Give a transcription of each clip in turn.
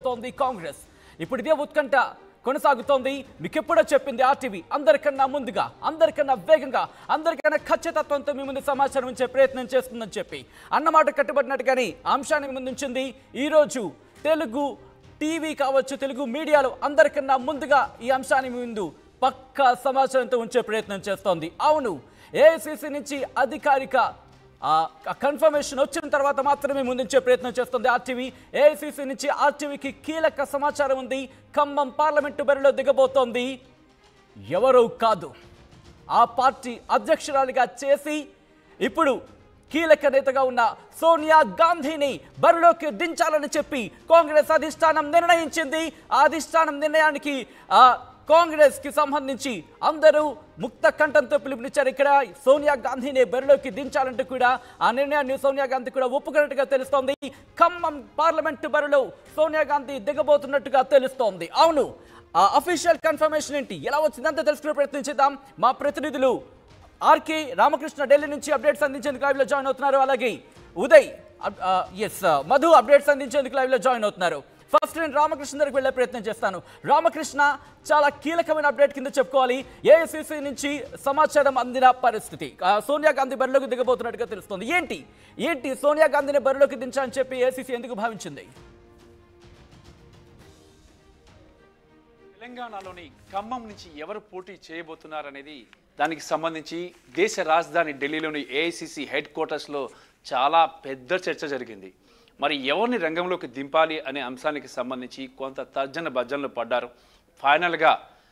దిగబోతోంది కాంగ్రెస్ ఇప్పుడు ఇదే ఉత్కంఠ కొనసాగుతోంది మీకు ఎప్పుడో చెప్పింది ఆర్టీవీ అందరికన్నా ముందుగా అందరికన్నా వేగంగా అందరికన్నా ఖచ్చితత్వంతో మీ ముందు సమాచారం ఉంచే ప్రయత్నం చేస్తుందని చెప్పి అన్నమాట కట్టుబడినట్టుగానే ఆ అంశాన్ని ముందు ఉంచింది ఈరోజు తెలుగు టీవీ కావచ్చు తెలుగు మీడియాలో అందరికన్నా ముందుగా ఈ అంశాన్ని మీ ముందు పక్కా సమాచారంతో ఉంచే ప్రయత్నం చేస్తోంది అవును ఏఐసిసి నుంచి అధికారిక కన్ఫర్మేషన్ వచ్చిన తర్వాత మాత్రమే ముందుంచే ప్రయత్నం చేస్తుంది ఆర్టీవీ ఏఐసిసి నుంచి ఆర్టీవీకి కీలక సమాచారం ఉంది ఖమ్మం పార్లమెంటు బరిలో దిగబోతోంది ఎవరూ కాదు ఆ పార్టీ అధ్యక్షురాలిగా చేసి ఇప్పుడు కీలక నేతగా ఉన్న సోనియా గాంధీని బరిలోకి దించాలని చెప్పి కాంగ్రెస్ అధిష్టానం నిర్ణయించింది ఆ అధిష్టానం నిర్ణయానికి ఆ కాంగ్రెస్ కి సంబంధించి అందరూ ముక్త కంఠంతో పిలుపునిచ్చారు ఇక్కడ సోనియా గాంధీని బరిలోకి దించాలంటూ కూడా ఆ నిర్ణయాన్ని సోనియా గాంధీ కూడా ఒప్పుకున్నట్టుగా తెలుస్తోంది ఖమ్మం పార్లమెంటు బరిలో సోనియా గాంధీ దిగబోతున్నట్టుగా తెలుస్తోంది అవును ఆ అఫీషియల్ కన్ఫర్మేషన్ ఏంటి ఎలా వచ్చిందంతా తెలుసుకునే ప్రయత్నం చేద్దాం మా ప్రతినిధులు ఆర్కే రామకృష్ణ ఢిల్లీ నుంచి అప్డేట్స్ అందించేందుకు లైవ్ లో జాయిన్ అవుతున్నారు అలాగే ఉదయ్ ఎస్ మధు అప్డేట్స్ అందించేందుకు లైవ్ లో జాయిన్ అవుతున్నారు ఫస్ట్ నేను రామకృష్ణ దగ్గరికి వెళ్ళే ప్రయత్నం చేస్తాను రామకృష్ణ చాలా కీలకమైన అప్డేట్ కింద చెప్పుకోవాలి ఏఐసిసి నుంచి సమాచారం అందిన పరిస్థితి ఆ, సోనియా గాంధీ బరిలోకి దిగబోతున్నట్టుగా తెలుస్తోంది ఏంటి ఏంటి సోనియా గాంధీని బరిలోకి దించాలని చెప్పి ఏఐసిసి ఎందుకు భావించింది తెలంగాణలోని ఖమ్మం నుంచి ఎవరు పోటీ చేయబోతున్నారనేది దానికి సంబంధించి దేశ రాజధాని ఢిల్లీలోని ఏఐసిసి హెడ్ క్వార్టర్స్లో చాలా పెద్ద చర్చ జరిగింది మరి ఎవరిని రంగంలోకి దింపాలి అనే అంశానికి సంబంధించి కొంత తర్జన భర్జనలు పడ్డారు ఫైనల్గా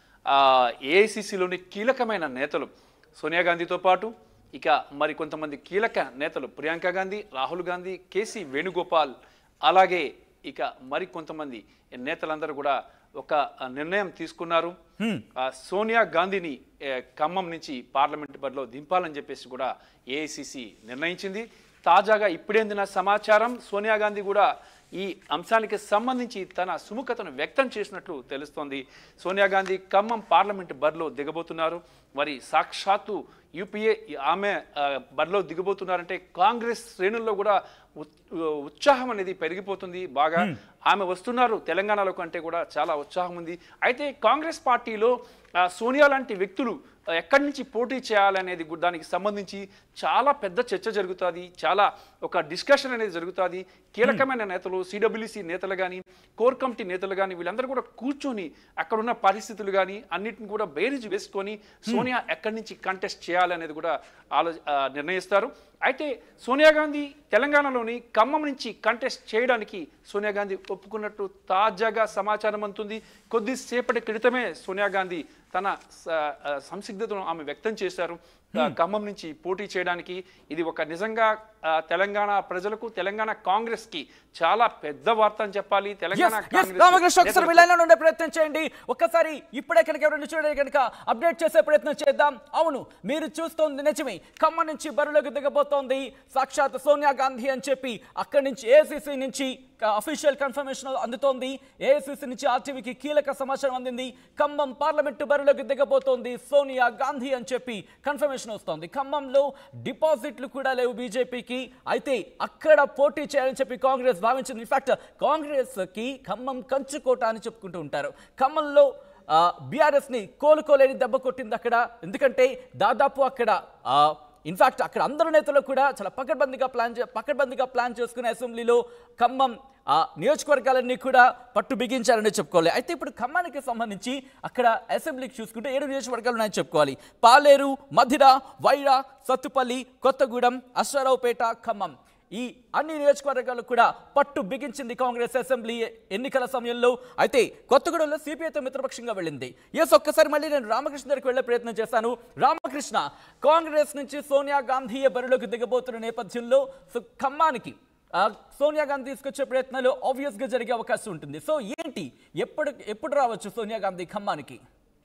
ఏఐసిసిలోని కీలకమైన నేతలు సోనియా గాంధీతో పాటు ఇక మరి కొంతమంది కీలక నేతలు ప్రియాంక గాంధీ రాహుల్ గాంధీ కేసీ వేణుగోపాల్ అలాగే ఇక మరి కొంతమంది నేతలందరూ కూడా ఒక నిర్ణయం తీసుకున్నారు ఆ, సోనియా గాంధీని ఏ, ఖమ్మం నుంచి పార్లమెంట్ బరిలో దింపాలని చెప్పేసి కూడా ఏఐసిసి నిర్ణయించింది తాజాగా ఇప్పుడేందిన సమాచారం సోనియా గాంధీ కూడా ఈ అంశానికి సంబంధించి తన సుముఖతను వ్యక్తం చేసినట్లు తెలుస్తోంది సోనియా గాంధీ ఖమ్మం పార్లమెంట్ బరిలో దిగబోతున్నారు మరి సాక్షాత్తు యూపీఏ ఆమె ఆ, బరిలో దిగబోతున్నారంటే కాంగ్రెస్ శ్రేణుల్లో కూడా ఉత్- ఉత్సాహం అనేది పెరిగిపోతుంది బాగా ఆమె వస్తున్నారు తెలంగాణలో కంటే కూడా చాలా ఉత్సాహం ఉంది అయితే కాంగ్రెస్ పార్టీలో ఆ, సోనియా లాంటి వ్యక్తులు ఆ, ఎక్కడి నుంచి పోటీ చేయాలనేది గు- దానికి సంబంధించి చాలా పెద్ద చర్చ జరుగుతుంది చాలా ఒక డిస్కషన్ అనేది జరుగుతుంది కీలకమైన నేతలు సిడబ్ల్యూసి నేతలు కానీ కోర్ కమిటీ నేతలు కానీ వీళ్ళందరూ కూడా కూర్చొని అక్కడ ఉన్న పరిస్థితులు కానీ అన్నిటిని కూడా బేరీజు వేసుకొని సోనియా ఎక్కడి నుంచి కంటెస్ట్ చేయాలనేది కూడా ఆలో ఆ, నిర్ణయిస్తారు అయితే సోనియా గాంధీ తెలంగాణలోని ఖమ్మం నుంచి కంటెస్ట్ చేయడానికి సోనియా గాంధీ ఒప్పుకున్నట్టు తాజాగా సమాచారం అందుతుంది కొద్దిసేపటి క్రితమే సోనియా గాంధీ తన స- ఆ, సంసిగ్ధతను ఆమె వ్యక్తం చేశారు ఆ, ఖమ్మం నుంచి పోటీ చేయడానికి ఇది ఒక నిజంగా ఆ, తెలంగాణ ప్రజలకు తెలంగాణ కాంగ్రెస్ కి చాలా పెద్ద వార్త అని చెప్పాలి తెలంగాణ Yes, yes, కాంగ్రెస్ రామకృష్ణ ఒకసారి నేతలకు- మీ లైన్లో ఉండే ప్రయత్నం చేయండి ఒక్కసారి ఇప్పుడే కనుక ఎవరైనా చూడండి కనుక అప్డేట్ చేసే ప్రయత్నం చేద్దాం అవును మీరు చూస్తోంది నిజమే ఖమ్మం నుంచి బరిలోకి దిగబోతోంది సాక్షాత్ సోనియా గాంధీ అని చెప్పి అక్కడి నుంచి ఏసీసీ నుంచి అఫీషియల్ కన్ఫర్మేషన్ అందుతోంది ఏఐసిసి నుంచి ఆర్టీవీకి కీలక సమాచారం అందింది ఖమ్మం పార్లమెంటు బరిలోకి దిగబోతోంది సోనియా గాంధీ అని చెప్పి కన్ఫర్మేషన్ వస్తోంది ఖమ్మంలో డిపాజిట్లు కూడా లేవు బీజేపీకి అయితే అక్కడ పోటీ చేయాలని చెప్పి కాంగ్రెస్ భావించింది ఇన్ఫాక్ట్ కాంగ్రెస్ కి ఖమ్మం కంచుకోట అని చెప్పుకుంటూ ఉంటారు ఖమ్మంలో బీఆర్ఎస్ ని కోలుకోలేని దెబ్బ కొట్టింది అక్కడ ఎందుకంటే దాదాపు అక్కడ ఆ, ఇన్ఫాక్ట్ అక్కడ అందరు నేతలు కూడా చాలా పకడ్బందీగా ప్లాన్ చే పకడ్బందీగా ప్లాన్ చేసుకునే అసెంబ్లీలో ఖమ్మం ఆ నియోజకవర్గాలన్నీ కూడా పట్టు బిగించారని చెప్పుకోవాలి అయితే ఇప్పుడు ఖమ్మానికి సంబంధించి అక్కడ అసెంబ్లీకి చూసుకుంటే ఏడు నియోజకవర్గాలు ఉన్నాయని చెప్పుకోవాలి పాలేరు మధిర వైరా సత్తుపల్లి కొత్తగూడెం అశ్వారావుపేట ఖమ్మం ఈ అన్ని నియోజకవర్గాలు కూడా పట్టు బిగించింది కాంగ్రెస్ అసెంబ్లీ ఎన్నికల సమయంలో అయితే కొత్తగూడెంలో సిపిఐతో మిత్రపక్షంగా వెళ్ళింది ఎస్ ఒక్కసారి మళ్ళీ నేను రామకృష్ణ దగ్గరికి వెళ్ళే ప్రయత్నం చేస్తాను రామకృష్ణ కాంగ్రెస్ నుంచి సోనియా గాంధీ బరిలోకి దిగబోతున్న నేపథ్యంలో సో ఖమ్మానికి ఆ, సోనియా గాంధీ తీసుకొచ్చే ప్రయత్నాలు ఆబ్వియస్ గా జరిగే అవకాశం ఉంటుంది సో ఏంటి ఎప్పుడు ఎప్పుడు రావచ్చు సోనియా గాంధీ ఖమ్మానికి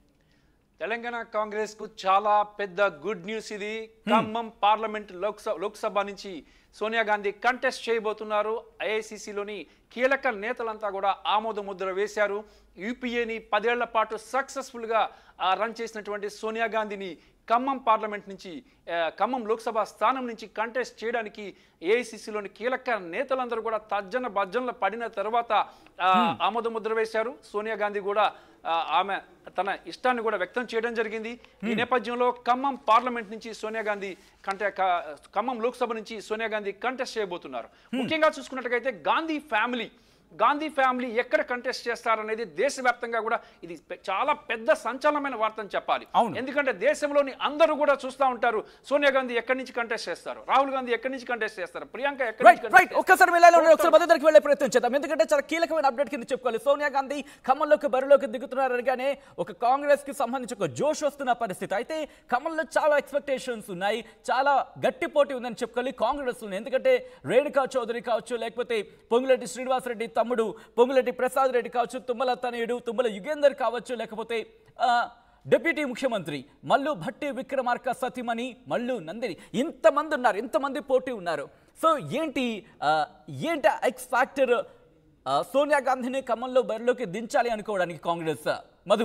తెలంగాణ కాంగ్రెస్ కు చాలా పెద్ద గుడ్ న్యూస్ ఇది ఖమ్మం పార్లమెంట్ లోక్సభ లోక్సభ నుంచి సోనియా గాంధీ కంటెస్ట్ చేయబోతున్నారు ఐఐసిసిలోని కీలక నేతలంతా కూడా ఆమోద ముద్ర వేశారు యూపీఏని పదేళ్ల పాటు సక్సెస్ఫుల్ గా ఆ, రన్ చేసినటువంటి సోనియా గాంధీని ఖమ్మం పార్లమెంట్ నుంచి ఆ, ఖమ్మం లోక్సభ స్థానం నుంచి కంటెస్ట్ చేయడానికి ఏఐసిసిలోని కీలక నేతలందరూ కూడా తర్జన భర్జనలు పడిన తర్వాత ఆ, ఆమోద ముద్ర వేశారు సోనియా గాంధీ కూడా ఆ, ఆమె తన ఇష్టాన్ని కూడా వ్యక్తం చేయడం జరిగింది ఈ నేపథ్యంలో ఖమ్మం పార్లమెంట్ నుంచి సోనియా గాంధీ కంటే క- ఖమ్మం లోక్సభ నుంచి సోనియా గాంధీ కంటెస్ట్ చేయబోతున్నారు ముఖ్యంగా చూసుకున్నట్టుగైతే గాంధీ ఫ్యామిలీ గాంధీ ఫ్యామిలీ ఎక్కడ కంటెస్ట్ చేస్తారనేది దేశవ్యాప్తంగా కూడా ఇది పె- చాలా పెద్ద సంచలనమైన వార్త అని చెప్పాలి అవును. ఎందుకంటే దేశంలోని అందరూ కూడా చూస్తూ ఉంటారు సోనియా గాంధీ ఎక్కడి నుంచి కంటెస్ట్ చేస్తారు రాహుల్ గాంధీ ఎక్కడి నుంచి కంటెస్ట్ చేస్తారు ప్రియాంక ఎక్కడి రైట్ నుంచి రైట్ ఒక్కసారి మిలాలో ఒకసారి మధ్య దగ్గరికి వెళ్ళే ప్రయత్నం చేద్దాం ఎందుకంటే చాలా కీలకమైన అప్డేట్ కింద చెప్పుకోవాలి సోనియా గాంధీ ఖమ్మంలోకి బరిలోకి దిగుతున్నారు అనగానే ఒక కాంగ్రెస్ కి సంబంధించి ఒక జోష్ వస్తున్న పరిస్థితి అయితే ఖమ్మంలో చాలా ఎక్స్పెక్టేషన్స్ ఉన్నాయి చాలా గట్టి పోటీ ఉందని చెప్పుకోవాలి కాంగ్రెస్ లో ఎందుకంటే రేణుకా చౌదరి కావచ్చు లేకపోతే పొంగులెట్టి శ్రీనివాసరెడ్డి తమ్ముడు పొంగులెట్టి ప్రసాద్ రెడ్డి కావచ్చు తుమ్మల తనయుడు తుమ్మల యుగేందర్ కావచ్చు లేకపోతే ఆ, డిప్యూటీ ముఖ్యమంత్రి మల్లు భట్టి విక్రమార్క సతీమణి మల్లు నందిని ఇంతమంది ఉన్నారు ఇంతమంది పోటీ ఉన్నారు సో ఏంటి ఆ, ఏంటి ఎక్స్ ఫ్యాక్టర్ ఆ, సోనియా గాంధీని ఖమ్మంలో బరిలోకి దించాలి అనుకోవడానికి కాంగ్రెస్ మధు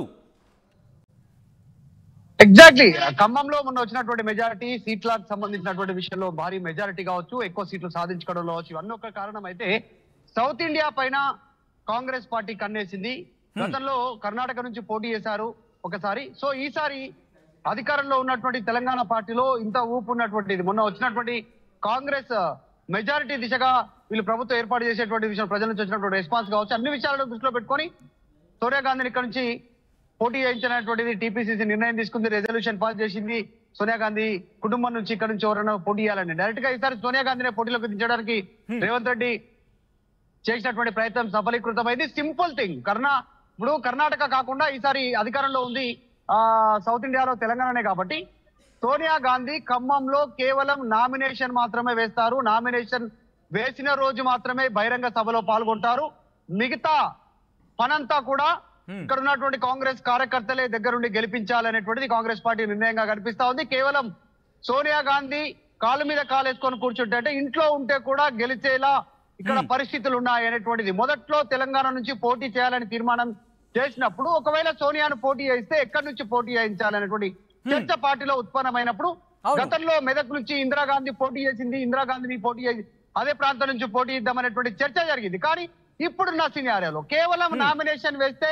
ఎగ్జాక్ట్లీ ఖమ్మంలో మొన్న వచ్చినటువంటి మెజారిటీ సీట్లకు సంబంధించినటువంటి విషయంలో భారీ మెజారిటీ కావచ్చు ఎక్కువ సీట్లు సాధించుకోవడంలో కావచ్చు ఇవన్నీ ఒక కారణం అయితే సౌత్ ఇండియా పైన కాంగ్రెస్ పార్టీ కన్నేసింది గతంలో కర్ణాటక నుంచి పోటీ చేశారు ఒకసారి సో ఈసారి అధికారంలో ఉన్నటువంటి తెలంగాణ పార్టీలో ఇంత ఊపు ఉన్నటువంటిది మొన్న వచ్చినటువంటి కాంగ్రెస్ మెజారిటీ దిశగా వీళ్ళు ప్రభుత్వం ఏర్పాటు చేసేటువంటి విషయం ప్రజల నుంచి వచ్చినటువంటి రెస్పాన్స్ కావచ్చు అన్ని విషయాలను దృష్టిలో పెట్టుకొని సోనియా గాంధీని ఇక్కడ నుంచి పోటీ చేయించినటువంటిది టీపీసీసీ నిర్ణయం తీసుకుంది రెజల్యూషన్ పాస్ చేసింది సోనియా గాంధీ కుటుంబం నుంచి ఇక్కడ నుంచి ఎవరైనా పోటీ చేయాలని డైరెక్ట్ గా ఈసారి సోనియా గాంధీని పోటీలోకి దించడానికి రేవంత్ రెడ్డి చేసినటువంటి ప్రయత్నం సఫలీకృతమైంది సింపుల్ థింగ్ కర్ణా ఇప్పుడు కర్ణాటక కాకుండా ఈసారి అధికారంలో ఉంది ఆ సౌత్ ఇండియాలో తెలంగాణనే కాబట్టి సోనియా గాంధీ ఖమ్మంలో కేవలం నామినేషన్ మాత్రమే వేస్తారు నామినేషన్ వేసిన రోజు మాత్రమే బహిరంగ సభలో పాల్గొంటారు మిగతా పనంతా కూడా ఇక్కడ ఉన్నటువంటి కాంగ్రెస్ కార్యకర్తలే దగ్గరుండి గెలిపించాలనేటువంటిది కాంగ్రెస్ పార్టీ నిర్ణయంగా కనిపిస్తా ఉంది కేవలం సోనియా గాంధీ కాలు మీద కాలు వేసుకొని కూర్చుంటే అంటే ఇంట్లో ఉంటే కూడా గెలిచేలా ఇక్కడ పరిస్థితులు ఉన్నాయి అనేటువంటిది మొదట్లో తెలంగాణ నుంచి పోటీ చేయాలని తీర్మానం చేసినప్పుడు ఒకవేళ సోనియాను పోటీ చేస్తే ఎక్కడి నుంచి పోటీ చేయించాలనేటువంటి చర్చ పార్టీలో ఉత్పన్నమైనప్పుడు అవును. గతంలో మెదక్ నుంచి ఇందిరాగాంధీ పోటీ చేసింది ఇందిరాగాంధీని పోటీ చేసి అదే ప్రాంతం నుంచి పోటీ ఇద్దామనేటువంటి చర్చ జరిగింది కానీ ఇప్పుడున్న సినారియోలో కేవలం నామినేషన్ వేస్తే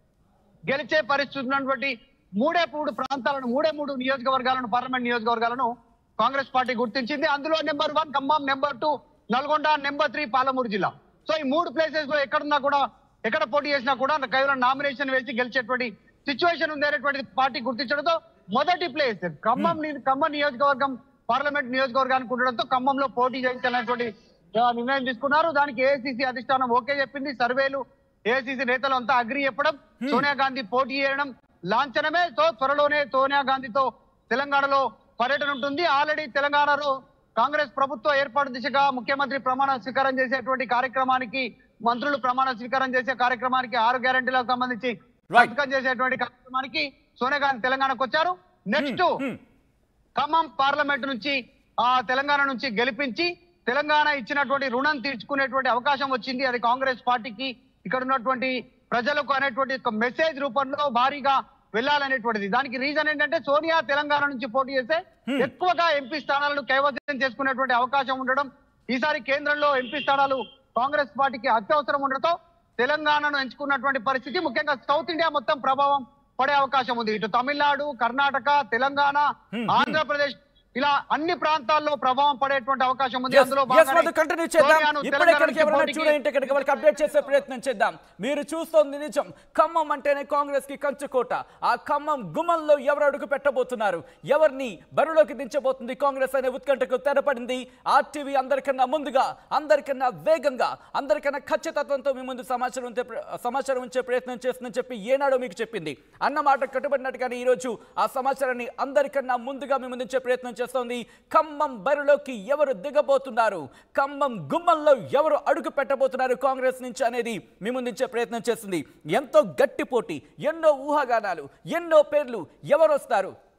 గెలిచే పరిస్థితి ఉన్నటువంటి మూడే మూడు ప్రాంతాలను మూడే మూడు నియోజకవర్గాలను పార్లమెంట్ నియోజకవర్గాలను కాంగ్రెస్ పార్టీ గుర్తించింది అందులో number one Khammam number two Nalgonda number three Palamuru జిల్లా సో ఈ మూడు ప్లేసెస్ లో ఎక్కడున్నా కూడా ఎక్కడ పోటీ చేసినా కూడా కేవలం నామినేషన్ వేసి గెలిచేటువంటి సిచ్యువేషన్ ఉంది అనేటువంటిది పార్టీ గుర్తించడంతో మొదటి ప్లేస్ ఖమ్మం ని- ఖమ్మం నియోజకవర్గం పార్లమెంట్ నియోజకవర్గానికి ఉండడంతో ఖమ్మంలో పోటీ చేయించాలనేటువంటి ఆ, నిర్ణయం తీసుకున్నారు దానికి ఏఐసిసి అధిష్టానం ఓకే చెప్పింది సర్వేలు ఏఐసిసి నేతలు అంతా అగ్రి చెప్పడం సోనియా గాంధీ పోటీ చేయడం లాంఛనమే సో త్వరలోనే సోనియా గాంధీతో తెలంగాణలో పర్యటన ఉంటుంది ఆల్రెడీ తెలంగాణలో కాంగ్రెస్ ప్రభుత్వ ఏర్పాటు దిశగా ముఖ్యమంత్రి ప్రమాణ స్వీకారం చేసేటువంటి కార్యక్రమానికి మంత్రులు ప్రమాణ స్వీకారం చేసే కార్యక్రమానికి ఆరు గ్యారంటీలకు సంబంధించి Right. సంతకం చేసేటువంటి కార్యక్రమానికి సోనియా గాంధీ తెలంగాణకు వచ్చారు నెక్స్ట్ హ్మ్. ఖమ్మం పార్లమెంట్ నుంచి ఆ తెలంగాణ నుంచి గెలిపించి తెలంగాణ ఇచ్చినటువంటి రుణం తీర్చుకునేటువంటి అవకాశం వచ్చింది అది కాంగ్రెస్ పార్టీకి ఇక్కడ ఉన్నటువంటి ప్రజలకు అనేటువంటి ఒక మెసేజ్ రూపంలో భారీగా వెళ్ళాలనేటువంటిది దానికి రీజన్ ఏంటంటే సోనియా తెలంగాణ నుంచి పోటీ చేస్తే ఎక్కువగా ఎంపీ స్థానాలను కైవసం చేసుకునేటువంటి అవకాశం ఉండడం ఈసారి కేంద్రంలో ఎంపీ స్థానాలు కాంగ్రెస్ పార్టీకి అత్యవసరం ఉండటంతో తెలంగాణను ఎంచుకున్నటువంటి పరిస్థితి ముఖ్యంగా సౌత్ ఇండియా మొత్తం ప్రభావం పడే అవకాశం ఉంది ఇటు తమిళనాడు కర్ణాటక తెలంగాణ ఆంధ్రప్రదేశ్ ఇలా అన్ని ప్రాంతాల్లో ప్రభావం పడేటువంటి అవకాశం ఉంది Yes, అందులో yes, భాగంగానే మధు, continue చేద్దాం సోనియాను ఇప్పుడే తెలంగాణ ఇక్కడికి నుంచి ఎవరైనా పోటీకి- చూడండి ఇక్కడికి వాళ్ళకి అప్డేట్ చేసే ప్రయత్నం చేద్దాం మీరు చూస్తోంది నిజం ఖమ్మం అంటేనే కాంగ్రెస్ కి కంచుకోట ఆ ఖమ్మం గుమ్మంలో ఎవరు అడుగు పెట్టబోతున్నారు ఎవరిని బరిలోకి దించబోతుంది కాంగ్రెస్ అనే ఉత్కంఠకు తెరపడింది ఆర్టీవీ అందరికన్నా ముందుగా అందరికన్నా వేగంగా అందరికన్నా ఖచ్చితత్వంతో మీ ముందు సమాచారం ఉంచే ప్ర- సమాచారం ఉంచే ప్రయత్నం చేస్తుందని చెప్పి ఏనాడో మీకు చెప్పింది అన్న మాట కట్టుబడినట్టుగానే ఈ రోజు ఆ సమాచారాన్ని అందరికన్నా ముందుగా మీ ముందుంచే ప్రయత్నం చేస్తోంది ఖమ్మం బరిలోకి ఎవరు దిగబోతున్నారు ఖమ్మం గుమ్మంలో ఎవరు అడుగు పెట్టబోతున్నారు కాంగ్రెస్ నుంచి అనేది మీ ముందుంచే ప్రయత్నం చేస్తుంది ఎంతో గట్టి పోటీ ఎన్నో ఊహాగానాలు ఎన్నో పేర్లు ఎవరు వస్తారు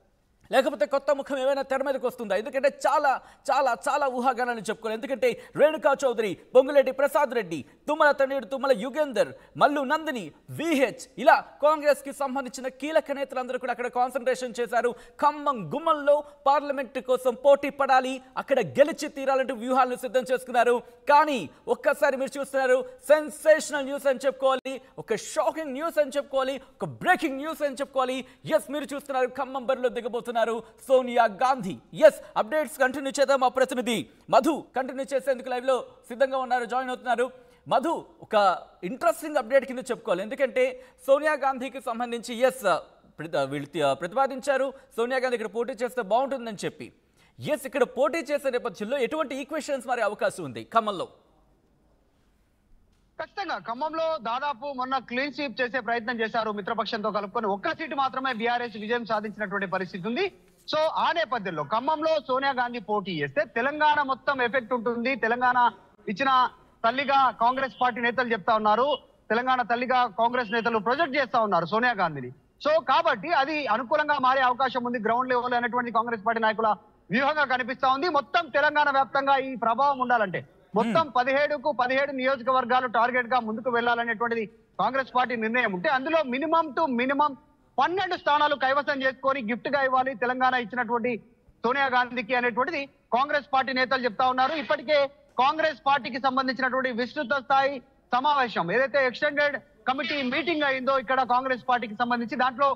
లేకపోతే కొత్త ముఖం ఏమైనా తెర మీదకి వస్తుందా ఎందుకంటే చాలా చాలా చాలా ఊహాగానాలు చెప్పుకోవాలి ఎందుకంటే రేణుకా చౌదరి పొంగులేటి ప్రసాద్ రెడ్డి తుమ్మల తండ్రి తుమ్మల యుగేందర్ మల్లు నందిని విహెచ్ ఇలా కాంగ్రెస్ కి సంబంధించిన కీలక నేతలందరూ కూడా అక్కడ కాన్సన్ట్రేషన్ చేశారు ఖమ్మం గుమ్మంలో పార్లమెంట్ కోసం పోటీ పడాలి అక్కడ గెలిచి తీరాలంటూ వ్యూహాలను సిద్ధం చేసుకున్నారు కానీ ఒక్కసారి మీరు చూస్తున్నారు సెన్సేషనల్ న్యూస్ అని చెప్పుకోవాలి ఒక షాకింగ్ న్యూస్ అని చెప్పుకోవాలి ఒక బ్రేకింగ్ న్యూస్ అని చెప్పుకోవాలి ఎస్ మీరు చూస్తున్నారు ఖమ్మం బరిలో దిగబోతున్నారు సోనియా గాంధీ ఎస్ అప్డేట్స్ కంటిన్యూ చేద్దాం మా ప్రతినిధి మధు కంటిన్యూ చేసేందుకు లైవ్ లో సిద్ధంగా ఉన్నారు జాయిన్ అవుతున్నారు మధు ఒక ఇంట్రెస్టింగ్ అప్డేట్ కింద చెప్పుకోవాలి ఎందుకంటే సోనియా గాంధీకి సంబంధించి ఎస్ వీళ్ళు తి- ప్రతిపాదించారు సోనియా గాంధీ ఇక్కడ పోటీ చేస్తే బాగుంటుందని చెప్పి ఎస్ ఇక్కడ పోటీ చేసే నేపథ్యంలో ఎటువంటి ఈక్వేషన్స్ మారే అవకాశం ఉంది ఖమ్మంలో ఖచ్చితంగా ఖమ్మంలో దాదాపు మొన్న క్లీన్ స్వీప్ చేసే ప్రయత్నం చేశారు మిత్రపక్షంతో కలుపుకొని ఒక్క సీటు మాత్రమే బీఆర్ఎస్ విజయం సాధించినటువంటి పరిస్థితి ఉంది సో ఆ నేపథ్యంలో ఖమ్మంలో సోనియా గాంధీ పోటీ చేస్తే తెలంగాణ మొత్తం ఎఫెక్ట్ ఉంటుంది తెలంగాణ ఇచ్చిన తల్లిగా కాంగ్రెస్ పార్టీ నేతలు చెప్తా ఉన్నారు తెలంగాణ తల్లిగా కాంగ్రెస్ నేతలు ప్రొజెక్ట్ చేస్తా ఉన్నారు సోనియా గాంధీని సో కాబట్టి అది అనుకూలంగా మారే అవకాశం ఉంది గ్రౌండ్ లెవెల్ అనేటువంటి కాంగ్రెస్ పార్టీ నాయకుల వ్యూహంగా కనిపిస్తా ఉంది మొత్తం తెలంగాణ వ్యాప్తంగా ఈ ప్రభావం ఉండాలంటే మొత్తం పదిహేడుకు పదిహేడు నియోజకవర్గాలు టార్గెట్ గా ముందుకు వెళ్లాలనేటువంటిది కాంగ్రెస్ పార్టీ నిర్ణయం ఉంటే అందులో మినిమం టు మినిమం పన్నెండు స్థానాలు కైవసం చేసుకొని గిఫ్ట్ గా ఇవ్వాలి తెలంగాణ ఇచ్చినటువంటి సోనియా గాంధీకి అనేటువంటిది కాంగ్రెస్ పార్టీ నేతలు చెప్తా ఉన్నారు ఇప్పటికే కాంగ్రెస్ పార్టీకి సంబంధించినటువంటి విస్తృత స్థాయి సమావేశం ఏదైతే ఎక్స్టెండెడ్ కమిటీ మీటింగ్ అయిందో ఇక్కడ కాంగ్రెస్ పార్టీకి సంబంధించి దాంట్లో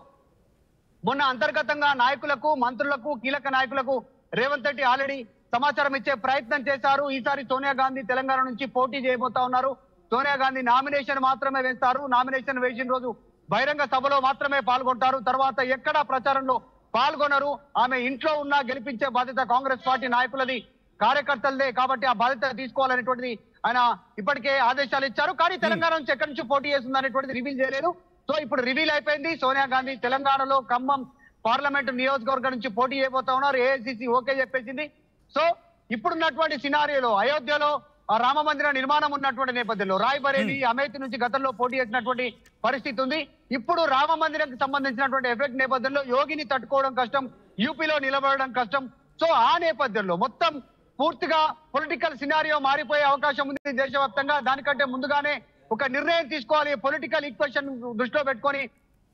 మొన్న అంతర్గతంగా నాయకులకు మంత్రులకు కీలక నాయకులకు రేవంత్ రెడ్డి ఆల్రెడీ సమాచారం ఇచ్చే ప్రయత్నం చేశారు ఈసారి సోనియా గాంధీ తెలంగాణ నుంచి పోటీ చేయబోతా ఉన్నారు సోనియా గాంధీ నామినేషన్ మాత్రమే వేస్తారు నామినేషన్ వేసిన రోజు బహిరంగ సభలో మాత్రమే పాల్గొంటారు తర్వాత ఎక్కడా ప్రచారంలో పాల్గొనరు ఆమె ఇంట్లో ఉన్నా గెలిపించే బాధ్యత కాంగ్రెస్ పార్టీ నాయకులది కార్యకర్తలదే కాబట్టి ఆ బాధ్యత తీసుకోవాలనేటువంటిది ఆయన ఇప్పటికే ఆదేశాలు ఇచ్చారు కానీ తెలంగాణ నుంచి ఎక్కడి నుంచి పోటీ చేస్తుంది అనేటువంటిది రివీల్ చేయలేదు సో ఇప్పుడు రివీల్ అయిపోయింది సోనియా గాంధీ తెలంగాణలో ఖమ్మం పార్లమెంట్ నియోజకవర్గం నుంచి పోటీ చేయబోతా ఉన్నారు ఏఐసిసి ఓకే చెప్పేసింది సో ఇప్పుడున్నటువంటి సినారియోలో అయోధ్యలో ఆ రామ మందిర నిర్మాణం ఉన్నటువంటి నేపథ్యంలో రాయ్బరేలి అమేథీ నుంచి గతంలో పోటీ చేసినటువంటి పరిస్థితి ఉంది ఇప్పుడు రామ మందిరంకి సంబంధించినటువంటి ఎఫెక్ట్ నేపథ్యంలో యోగిని తట్టుకోవడం కష్టం యూపీలో నిలబడడం కష్టం సో ఆ నేపథ్యంలో మొత్తం పూర్తిగా పొలిటికల్ సినారియో మారిపోయే అవకాశం ఉంది దేశవ్యాప్తంగా దానికంటే ముందుగానే ఒక నిర్ణయం తీసుకోవాలి పొలిటికల్ ఈక్వేషన్ దృష్టిలో పెట్టుకొని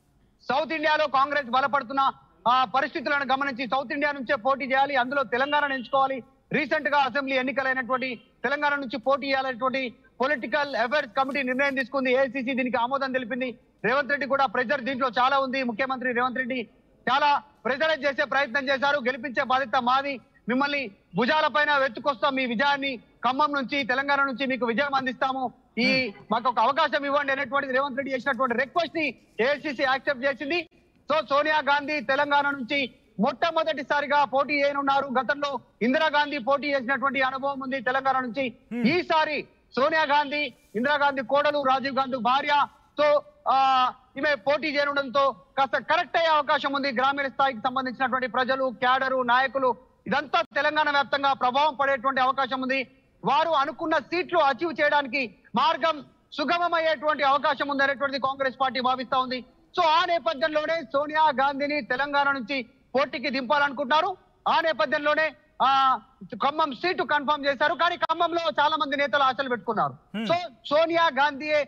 సౌత్ ఇండియాలో కాంగ్రెస్ బలపడుతున్న ఆ పరిస్థితులను గమనించి సౌత్ ఇండియా నుంచే పోటీ చేయాలి అందులో తెలంగాణ ఎంచుకోవాలి రీసెంట్ గా అసెంబ్లీ ఎన్నికలైనటువంటి తెలంగాణ నుంచి పోటీ చేయాలనేటువంటి పొలిటికల్ అఫైర్స్ కమిటీ నిర్ణయం తీసుకుంది ఏఐసిసి దీనికి ఆమోదం తెలిపింది రేవంత్ రెడ్డి కూడా ప్రెజర్ దీంట్లో చాలా ఉంది ముఖ్యమంత్రి రేవంత్ రెడ్డి చాలా ప్రెజరైజ్ చేసే ప్రయత్నం చేశారు గెలిపించే బాధ్యత మాది మిమ్మల్ని భుజాల పైన వెతుకొస్తాం మీ విజయాన్ని ఖమ్మం నుంచి తెలంగాణ నుంచి మీకు విజయం అందిస్తాము ఈ మాకు ఒక అవకాశం ఇవ్వండి అనేటువంటిది రేవంత్ రెడ్డి చేసినటువంటి రిక్వెస్ట్ ని ఏఐసిసి యాక్సెప్ట్ చేసింది సో సోనియా గాంధీ తెలంగాణ నుంచి మొట్టమొదటిసారిగా పోటీ చేయనున్నారు గతంలో ఇందిరాగాంధీ పోటీ చేసినటువంటి అనుభవం ఉంది తెలంగాణ నుంచి ఈసారి సోనియా గాంధీ ఇందిరాగాంధీ కోడలు రాజీవ్ గాంధీ భార్య సో ఆ ఈమె పోటీ చేయడంతో కాస్త కరెక్ట్ అయ్యే అవకాశం ఉంది గ్రామీణ స్థాయికి సంబంధించినటువంటి ప్రజలు క్యాడరు నాయకులు ఇదంతా తెలంగాణ వ్యాప్తంగా ప్రభావం పడేటువంటి అవకాశం ఉంది వారు అనుకున్న సీట్లు అచీవ్ చేయడానికి మార్గం సుగమమయ్యేటువంటి అవకాశం ఉంది అనేటువంటిది కాంగ్రెస్ పార్టీ భావిస్తా ఉంది సో ఆ నేపథ్యంలోనే సోనియా గాంధీని తెలంగాణ నుంచి పోటీకి దింపాలనుకుంటున్నారు ఆ నేపథ్యంలోనే ఆ ఖమ్మం సీటు కన్ఫర్మ్ చేశారు కానీ ఖమ్మంలో చాలా మంది నేతలు ఆశలు పెట్టుకున్నారు సో సోనియా గాంధీయే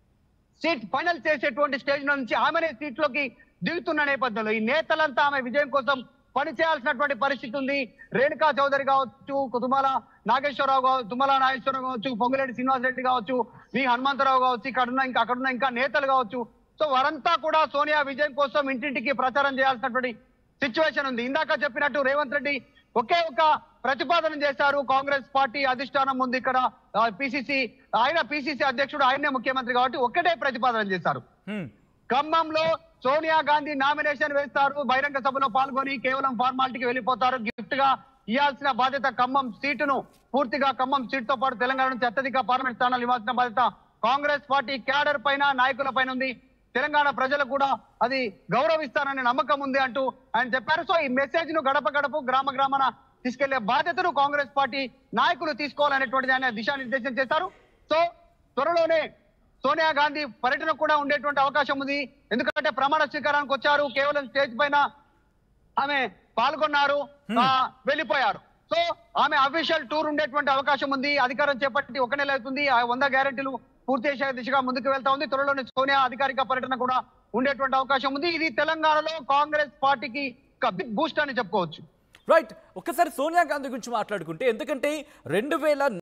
సీట్ ఫైనల్ చేసేటువంటి స్టేజ్ నుంచి ఆమెనే సీట్లోకి దిగుతున్న నేపథ్యంలో ఈ నేతలంతా ఆమె విజయం కోసం పనిచేయాల్సినటువంటి పరిస్థితి ఉంది రేణుకా చౌదరి కావచ్చు తుమ్మల నాగేశ్వరరావు కావచ్చు తుమ్మల నాగేశ్వరరావు కావచ్చు పొంగులేటి శ్రీనివాస్ రెడ్డి కావచ్చు వి హనుమంతరావు కావచ్చు ఇక్కడ ఉన్న ఇంకా అక్కడ ఉన్న ఇంకా నేతలు కావచ్చు సో వారంతా కూడా సోనియా విజయం కోసం ఇంటింటికి ప్రచారం చేయాల్సినటువంటి సిచ్యువేషన్ ఉంది ఇందాక చెప్పినట్టు రేవంత్ రెడ్డి ఒకే ఒక ప్రతిపాదన చేశారు కాంగ్రెస్ పార్టీ అధిష్టానం ముందు ఇక్కడ పిసిసి ఆయన పిసిసి అధ్యక్షుడు ఆయనే ముఖ్యమంత్రి కాబట్టి ఒక్కటే ప్రతిపాదన చేశారు హ్మ్. ఖమ్మంలో సోనియా గాంధీ నామినేషన్ వేస్తారు బహిరంగ సభలో పాల్గొని కేవలం ఫార్మాలిటీకి వెళ్ళిపోతారు గిఫ్ట్ గా ఇవ్వాల్సిన బాధ్యత ఖమ్మం సీటును పూర్తిగా ఖమ్మం సీట్ తో పాటు తెలంగాణ నుంచి అత్యధిక పార్లమెంట్ స్థానాలు ఇవ్వాల్సిన బాధ్యత కాంగ్రెస్ పార్టీ క్యాడర్ పైన నాయకుల పైన ఉంది తెలంగాణ ప్రజలకు కూడా అది గౌరవిస్తారనే నమ్మకం ఉంది అంటూ ఆయన చెప్పారు సో ఈ మెసేజ్ ను గడప గడప గ్రామ గ్రామాన తీసుకెళ్లే బాధ్యతను కాంగ్రెస్ పార్టీ నాయకులు తీసుకోవాలనేటువంటిది ఆయన దిశానిర్దేశం చేశారు సో త్వరలోనే సోనియా గాంధీ పర్యటన కూడా ఉండేటువంటి అవకాశం ఉంది ఎందుకంటే ప్రమాణ స్వీకారానికి వచ్చారు కేవలం స్టేజ్ పైన ఆమె పాల్గొన్నారు ఆ, వెళ్ళిపోయారు సో ఆమె అఫీషియల్ టూర్ ఉండేటువంటి అవకాశం ఉంది అధికారం చేపట్టి ఒక నెల అవుతుంది ఆ వంద గ్యారెంటీలు పూర్తి చేసే దిశగా ముందుకు వెళ్తా ఉంది త్వరలోనే సోనియా అధికారిక పర్యటన కూడా ఉండేటువంటి అవకాశం ఉంది ఇది తెలంగాణలో కాంగ్రెస్ పార్టీకి ఒక బిగ్ బూస్ట్ అని చెప్పుకోవచ్చు రైట్ ఒకసారి సోనియా గాంధీ గురించి మాట్లాడుకుంటే ఎందుకంటే రెండు వేల